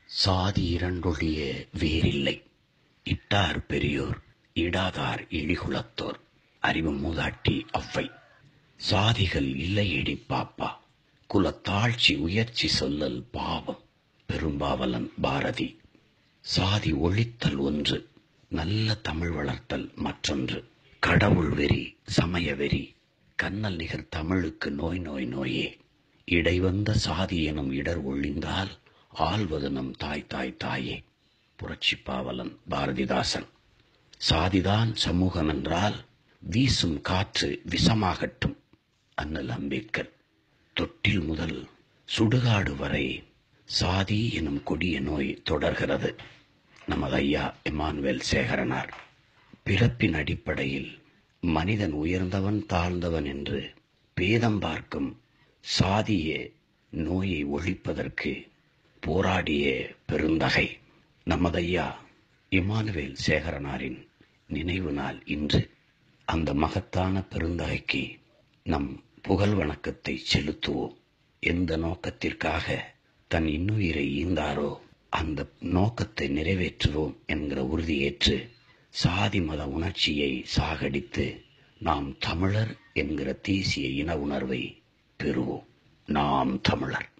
சாதி இரண்டொழிய வேறில்லை இட்டார் பெரியோர் இடாதார் இழிகுலத்தோர் அறிவு மூதாட்டி அவ்வை சாதிகள் இல்லையடி பாப்பா குலத்தாழ்ச்சி உயர்ச்சி சொல்லல் பாவம் பெரும்பாவலன் பாரதி சாதி ஒழித்தல் ஒன்று நல்ல தமிழ் வளர்த்தல் மற்றொன்று கடவுள் வெறி சமய வெறி கண்ணல் நிகர் தமிழுக்கு நோய் நோய் நோயே இடைவந்த சாதி எனும் இடர் ஒழிந்தால் ஆள்வது நம் தாய் தாய் தாயே புரட்சி பாவலன் பாரதிதாசன் சாதிதான் சமூகம் என்றால் வீசும் காற்று விஷமாகட்டும் அண்ணல் அம்பேத்கர் தொட்டில் முதல் சுடுகாடு வரை சாதி எனும் கொடிய நோய் தொடர்கிறது நமது ஐயா இமானுவேல் சேகரனார் பிறப்பின் அடிப்படையில் மனிதன் உயர்ந்தவன் தாழ்ந்தவன் என்று பேதம் பார்க்கும் சாதிய நோயை ஒழிப்பதற்கு போராடிய பெருந்தகை நமதையா இமானுவேல் சேகரனாரின் நினைவு நாள் இன்று அந்த மகத்தான பெருந்தகைக்கு நம் புகழ் வணக்கத்தை செலுத்துவோம் எந்த நோக்கத்திற்காக தன் இன்னுயிரை ஈந்தாரோ அந்த நோக்கத்தை நிறைவேற்றுவோம் என்கிற உறுதியேற்று சாதி மத உணர்ச்சியை சாகடித்து நாம் தமிழர் என்கிற தேசிய இன உணர்வை பெறுவோம் நாம் தமிழர்